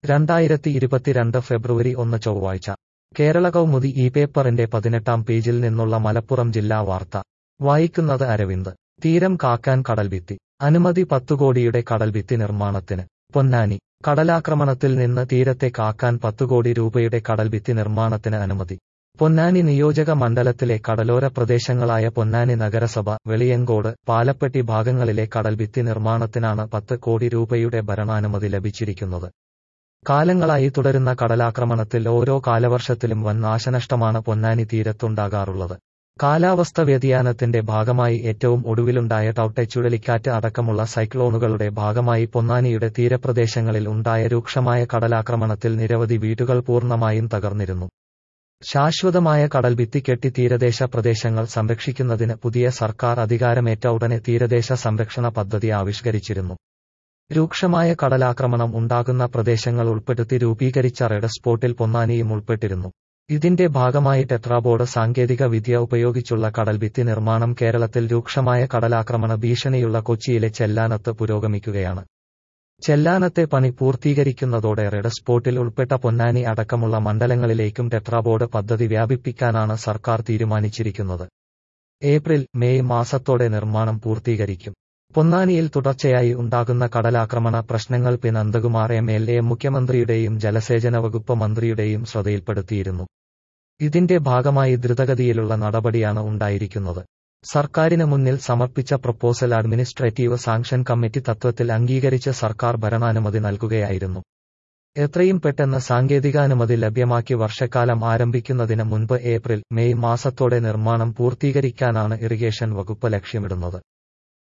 രണ്ടായിരത്തി ഇരുപത്തിരണ്ട് ഫെബ്രുവരി ഒന്ന് ചൊവ്വാഴ്ച കേരള കൗമുദി ഈ പേപ്പറിന്റെ പതിനെട്ടാം പേജിൽ നിന്നുള്ള മലപ്പുറം ജില്ലാ വാർത്ത വായിക്കുന്നത് അരവിന്ദ് തീരം കാക്കാൻ കടൽഭിത്തി അനുമതി പത്തു കോടിയുടെ കടൽഭിത്തി നിർമ്മാണത്തിന് പൊന്നാനി കടലാക്രമണത്തിൽ നിന്ന് തീരത്തെ കാക്കാൻ പത്തു കോടി രൂപയുടെ കടൽഭിത്തി നിർമ്മാണത്തിന് അനുമതി പൊന്നാനി നിയോജക മണ്ഡലത്തിലെ കടലോര പ്രദേശങ്ങളായ പൊന്നാനി നഗരസഭ വെളിയങ്കോട് പാലപ്പെട്ടി ഭാഗങ്ങളിലെ കടൽഭിത്തി നിർമ്മാണത്തിനാണ് പത്ത് കോടി രൂപയുടെ ഭരണാനുമതി ലഭിച്ചിരിക്കുന്നത് കാലങ്ങളായി തുടരുന്ന കടലാക്രമണത്തിൽ ഓരോ കാലവർഷത്തിലും വൻ നാശനഷ്ടമാണ് പൊന്നാനി തീരത്തുണ്ടാകാറുള്ളത് കാലാവസ്ഥ വ്യതിയാനത്തിന്റെ ഭാഗമായി ഏറ്റവും ഒടുവിലുണ്ടായ ടൌട്ടെ ചുഴലിക്കാറ്റ് അടക്കമുള്ള സൈക്ലോണുകളുടെ ഭാഗമായി പൊന്നാനിയുടെ തീരപ്രദേശങ്ങളിൽ ഉണ്ടായ രൂക്ഷമായ കടലാക്രമണത്തിൽ നിരവധി വീടുകൾ പൂർണ്ണമായും തകർന്നിരുന്നു ശാശ്വതമായ കടൽഭിത്തി കെട്ടി തീരദേശ പ്രദേശങ്ങൾ സംരക്ഷിക്കുന്നതിന് പുതിയ സർക്കാർ അധികാരമേറ്റ ഉടനെ തീരദേശ സംരക്ഷണ പദ്ധതി ആവിഷ്കരിച്ചിരുന്നു രൂക്ഷമായ കടലാക്രമണം ഉണ്ടാകുന്ന പ്രദേശങ്ങൾ ഉൾപ്പെടുത്തി രൂപീകരിച്ച റെഡ് സ്പോട്ടിൽ പൊന്നാനിയും ഉൾപ്പെട്ടിരുന്നു ഇതിന്റെ ഭാഗമായി ടെട്രാബോർഡ് സാങ്കേതിക വിദ്യ ഉപയോഗിച്ചുള്ള കടൽഭിത്തി നിർമ്മാണം കേരളത്തിൽ രൂക്ഷമായ കടലാക്രമണ ഭീഷണിയുള്ള കൊച്ചിയിലെ ചെല്ലാനത്ത് പുരോഗമിക്കുകയാണ് ചെല്ലാനത്തെ പണി പൂർത്തീകരിക്കുന്നതോടെ റെഡ് സ്പോട്ടിൽ ഉൾപ്പെട്ട പൊന്നാനി അടക്കമുള്ള മണ്ഡലങ്ങളിലേക്കും ടെട്രാബോർഡ് പദ്ധതി വ്യാപിപ്പിക്കാനാണ് സർക്കാർ തീരുമാനിച്ചിരിക്കുന്നത് ഏപ്രിൽ മെയ് മാസത്തോടെ നിർമ്മാണം പൂർത്തീകരിക്കും പൊന്നാനിയിൽ തുടർച്ചയായി ഉണ്ടാകുന്ന കടലാക്രമണ പ്രശ്നങ്ങൾ P Nandakumar M L A മുഖ്യമന്ത്രിയുടെയും ജലസേചന വകുപ്പ് മന്ത്രിയുടെയും ശ്രദ്ധയിൽപ്പെടുത്തിയിരുന്നു ഇതിന്റെ ഭാഗമായി ദ്രുതഗതിയിലുള്ള നടപടിയാണ് ഉണ്ടായിരിക്കുന്നത് സർക്കാരിന് മുന്നിൽ സമർപ്പിച്ച പ്രപ്പോസൽ അഡ്മിനിസ്ട്രേറ്റീവ് സാങ്ഷൻ കമ്മിറ്റി തത്വത്തിൽ അംഗീകരിച്ച് സർക്കാർ ഭരണാനുമതി നൽകുകയായിരുന്നു എത്രയും പെട്ടെന്ന് സാങ്കേതികാനുമതി ലഭ്യമാക്കി വർഷക്കാലം ആരംഭിക്കുന്നതിന് മുൻപ് ഏപ്രിൽ മെയ് മാസത്തോടെ നിർമ്മാണം പൂർത്തീകരിക്കാനാണ് ഇറിഗേഷൻ വകുപ്പ് ലക്ഷ്യമിടുന്നത്